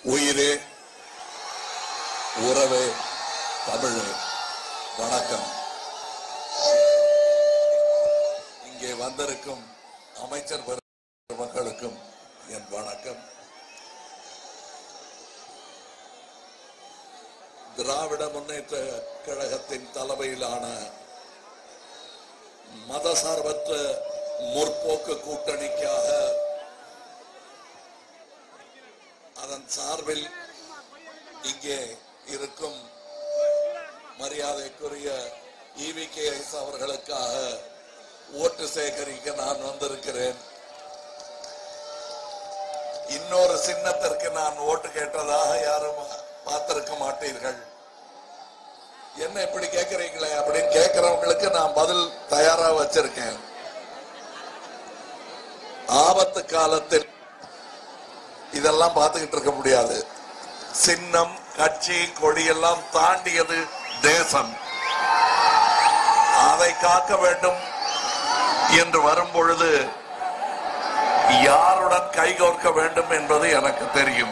உயிரே உறவே தமிழே வணக்கம் இங்கே வந்திருக்கும் அமைச்சர் பெருமக்களுக்கும் என் வணக்கம் திராவிட முன்னேற்ற கழகத்தின் தலைமையிலான மதசார்பற்ற முற்போக்கு கூட்டணிக்காக அதன் சார்பில் இங்கே இருக்கும் மரியாதைக்குரிய இவிகேஎஸ் அவர்களுக்காக ஓட்டு சேகரிக்க நான் வந்திருக்கிறேன் இன்னொரு சின்னத்திற்கு நான் ஓட்டு கேட்டதாக யாரும் பார்த்திருக்க மாட்டீர்கள் என்ன இப்படி கேக்குறீங்களே அப்படின்னு கேட்கிறவங்களுக்கு நான் பதில் தயாரா வச்சிருக்கேன் ஆபத்து காலத்தில் இதெல்லாம் பார்த்துக்கிட்டு இருக்க முடியாது சின்னம் கட்சி கொடி எல்லாம் தாண்டியது தேசம் அதை காக்க வேண்டும் என்று வரும் பொழுது யாருடன் கைகோர்க்க வேண்டும் என்பது எனக்கு தெரியும்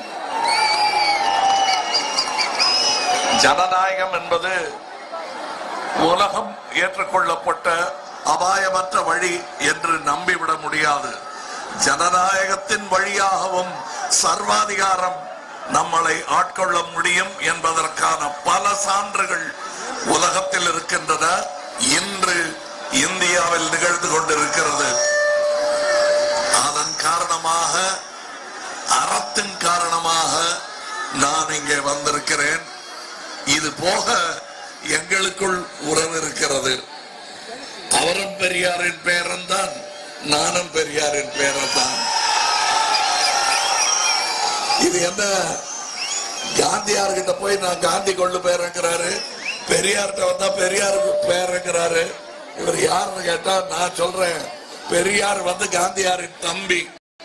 ஜனநாயகம் என்பது உலகம் ஏற்றுக்கொள்ளப்பட்ட அபாயமற்ற வழி என்று நம்பிவிட முடியாது ஜனநாயகத்தின் வழியாகவும் சர்வாதிகாரம் நம்மளை ஆட்கொள்ள முடியும் என்பதற்கான பல சான்றுகள் உலகத்தில் இருக்கின்றன இன்று இந்தியாவில் நிகழ்ந்து கொண்டிருக்கிறது அதன் காரணமாக அறத்தின் காரணமாக நான் இங்கே வந்திருக்கிறேன் இது போக எங்களுக்குள் உறவு இருக்கிறது அவரும் பெரியாரின் பேரன் தான் நானும் பெரியாரின் பேரன் தான் இது என்ன காந்தியார்கிட்ட போய் நான் காந்தி கொள்ளு பேருங்கிறாரு பெரியார்கிட்ட வந்தா பெரியாருக்கு பேருங்கிறாரு இவர் யாருன்னு கேட்டா நான் சொல்றேன் பெரியார் வந்து காந்தியாரின் தம்பி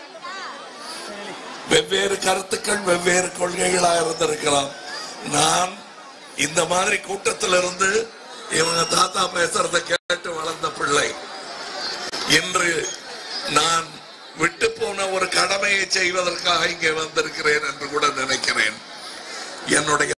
வெவ்வேறு கருத்துக்கள் வெவ்வேறு கொள்கைகளா இருந்திருக்கலாம் நான் இந்த மாதிரி கூட்டத்தில் இருந்து இவங்க தாத்தா பேசுறத கேட்டு வளர்ந்த பிள்ளை இன்று நான் விட்டு போன ஒரு கடமையை செய்வதற்காக இங்கே வந்திருக்கிறேன் என்று கூட நினைக்கிறேன் என்னுடைய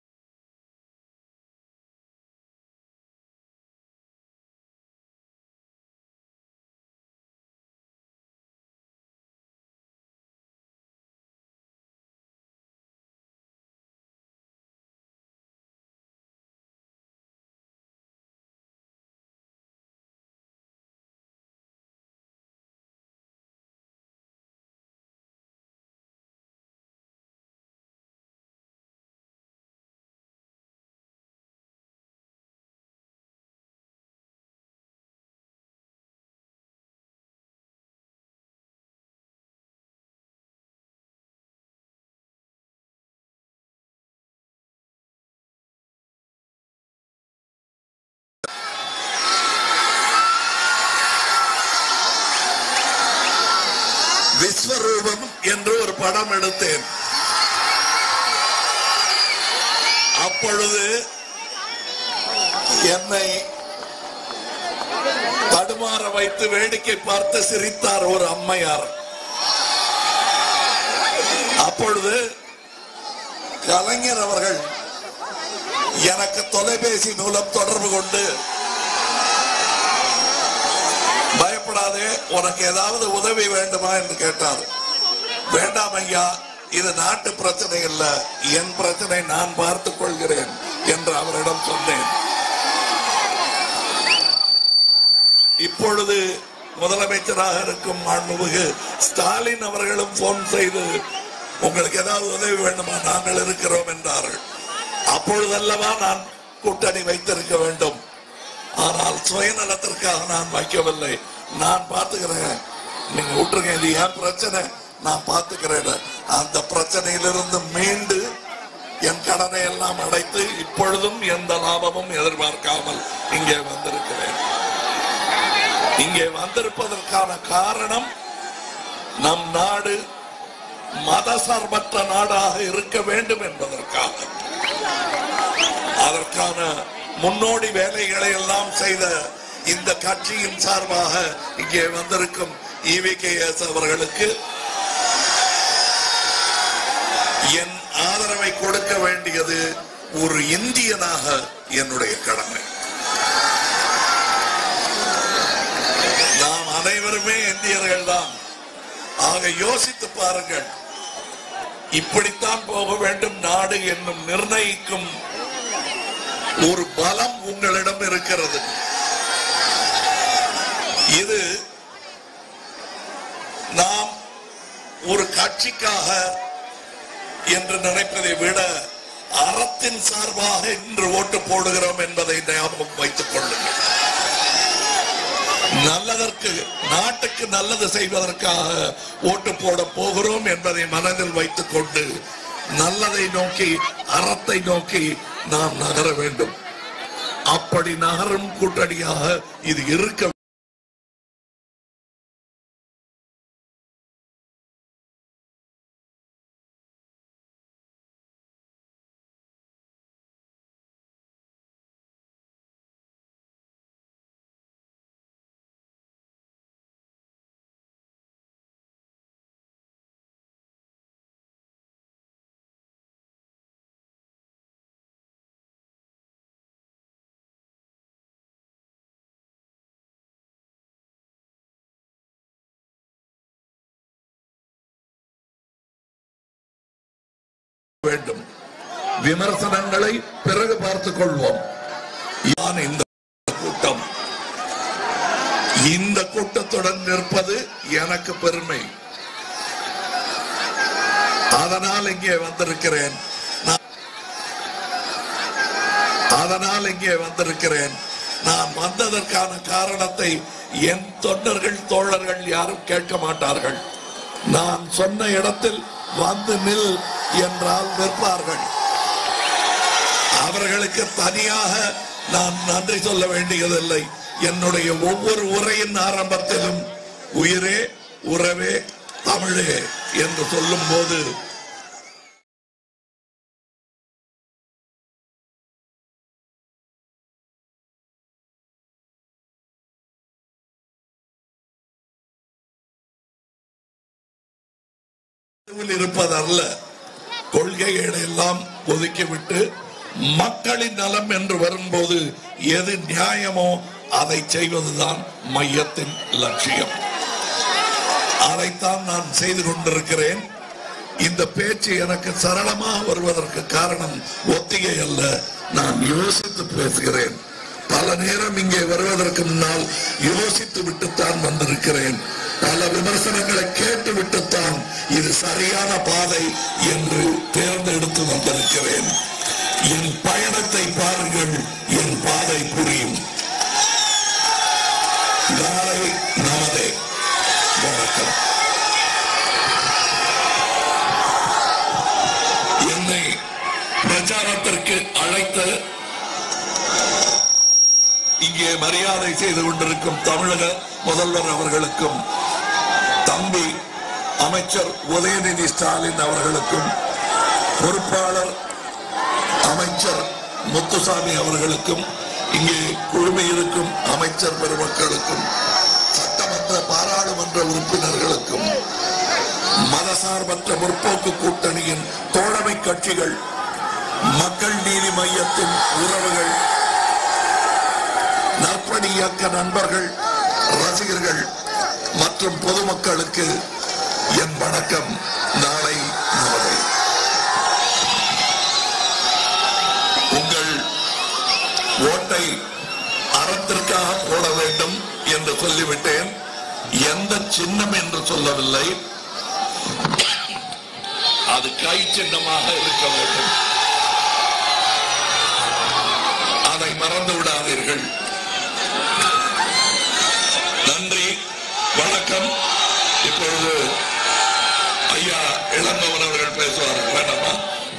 விஸ்வரூபம் என்று ஒரு படம் எடுத்தேன் அப்பொழுது என்னை தடுமாற வைத்து வேடிக்கை பார்த்து சிரித்தார் ஒரு அம்மையார் அப்பொழுது கலைஞர் அவர்கள் எனக்கு தொலைபேசி மூலம் தொடர்பு கொண்டு பயப்படாதே உனக்கு ஏதாவது உதவி வேண்டுமா என்று கேட்டார் வேண்டாம் ஐயா இது நாட்டு பிரச்சனை இல்ல என் பிரச்சனை நான் பார்த்துக் கொள்கிறேன் என்று அவரிடம் சொன்னேன் இப்பொழுது முதலமைச்சராக இருக்கும் மாண்புமிகு ஸ்டாலின் அவர்களும் போன் செய்து உங்களுக்கு ஏதாவது உதவி வேண்டுமா நாங்கள் இருக்கிறோம் என்றார்கள் அப்பொழுதல்லவா நான் கூட்டணி வைத்திருக்க வேண்டும் ஆனால் சுயநலத்திற்காக நான் வைக்கவில்லை நான் பார்த்துக்கிறேன் நீங்க விட்டுருங்க இது என் பிரச்சனை நான் பார்த்துக்கிறேன் அந்த பிரச்சனையிலிருந்து மீண்டு என் கடனை எல்லாம் அடைத்து இப்பொழுதும் எந்த லாபமும் எதிர்பார்க்காமல் இங்கே வந்திருக்கிறேன் இங்கே வந்திருப்பதற்கான காரணம் நம் நாடு மதசார்பற்ற நாடாக இருக்க வேண்டும் என்பதற்காக அதற்கான முன்னோடி வேலைகளை எல்லாம் செய்த இந்த கட்சியின் சார்பாக இங்கே வந்திருக்கும் இவிகேஎஸ் அவர்களுக்கு என் ஆதரவு ஆதரவை கொடுக்க வேண்டியது ஒரு இந்தியனாக என்னுடைய கடமை நாம் அனைவருமே இந்தியர்கள் தான் ஆக யோசித்து பாருங்கள் இப்படித்தான் போக வேண்டும் நாடு என்னும் நிர்ணயிக்கும் ஒரு பலம் உங்களிடம் இருக்கிறது இது நாம் ஒரு கட்சிக்காக என்று நினைப்பதை விட அறத்தின் சார்பாக இன்று ஓட்டு போடுகிறோம் என்பதை ஞாபகம் வைத்துக் கொள்ளுங்கள் நல்லதற்கு நாட்டுக்கு நல்லது செய்வதற்காக ஓட்டு போட போகிறோம் என்பதை மனதில் வைத்துக் கொண்டு நல்லதை நோக்கி அறத்தை நோக்கி நாம் நகர வேண்டும் அப்படி நகரும் கூட்டணியாக இது இருக்க வேண்டும் விமர்சனங்களை பிறகு பார்த்துக் கொள்வோம் நான் இந்த கூட்டம் இந்த கூட்டத்துடன் நிற்பது எனக்கு பெருமை அதனால் இங்கே வந்திருக்கிறேன் நான் அதனால் இங்கே வந்திருக்கிறேன் நான் வந்ததற்கான காரணத்தை என் தொண்டர்கள் தோழர்கள் யாரும் கேட்க மாட்டார்கள் நான் சொன்ன இடத்தில் வந்து நில் என்றால் நிற்பார்கள் அவர்களுக்கு தனியாக நான் நன்றி சொல்ல வேண்டியதில்லை என்னுடைய ஒவ்வொரு உரையின் ஆரம்பத்திலும் உயிரே உறவே தமிழே என்று சொல்லும் போது இருப்பதல்ல கொள்கைகளை எல்லாம் ஒதுக்கிவிட்டு மக்களின் நலம் என்று வரும்போது எது நியாயமோ அதை செய்வதுதான் மையத்தின் லட்சியம் அதைத்தான் நான் செய்து கொண்டிருக்கிறேன் இந்த பேச்சு எனக்கு சரளமாக வருவதற்கு காரணம் ஒத்திகை அல்ல நான் யோசித்து பேசுகிறேன் பல நேரம் இங்கே வருவதற்கு முன்னால் யோசித்து விட்டுத்தான் வந்திருக்கிறேன் பல விமர்சனங்களை கேட்டு விட்டுத்தான் இது சரியான பாதை என்று தேர்ந்தெடுத்து வந்திருக்கிறேன் என் பயணத்தை பாருங்கள் என் பாதை புரியும் நாளை நமதே வணக்கம் என்னை பிரச்சாரத்திற்கு அழைத்த இங்கே மரியாதை செய்து கொண்டிருக்கும் தமிழக முதல்வர் அவர்களுக்கும் தம்பி அமைச்சர் உதயநிதி ஸ்டாலின் அவர்களுக்கும் பொறுப்பாளர் அமைச்சர் முத்துசாமி அவர்களுக்கும் இங்கே குழுமி இருக்கும் அமைச்சர் பெருமக்களுக்கும் சட்டமன்ற பாராளுமன்ற உறுப்பினர்களுக்கும் மதசார்பற்ற முற்போக்கு கூட்டணியின் தோழமை கட்சிகள் மக்கள் நீதி மையத்தின் உறவுகள் நற்பணி இயக்க நண்பர்கள் ரசிகர்கள் மற்றும் பொதுமக்களுக்கு என் வணக்கம் நாளை நாளை உங்கள் ஓட்டை அறத்திற்காக போட வேண்டும் என்று சொல்லிவிட்டேன் எந்த சின்னம் என்று சொல்லவில்லை அது கை சின்னமாக இருக்க வேண்டும் அதை மறந்து விடாதீர்கள் நன்றி வணக்கம் இப்பொழுது ஐயா இளங்கவன் அவர்கள் பேசுவார் வேண்டாமா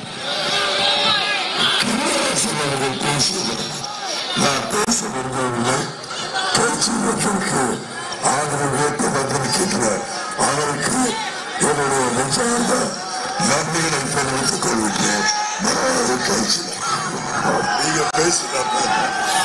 கமலஹாசன் அவர்கள் பேசியது நான் பேச விரும்பவில்லை பேச்சு மக்களுக்கு ஆதரவு ஏற்க வந்திருக்கின்ற அவருக்கு என்னுடைய நெஞ்சார்ந்த நன்றிகளை தெரிவித்துக் கொள்கின்றேன் நான் பேசினேன் நீங்க பேசுங்க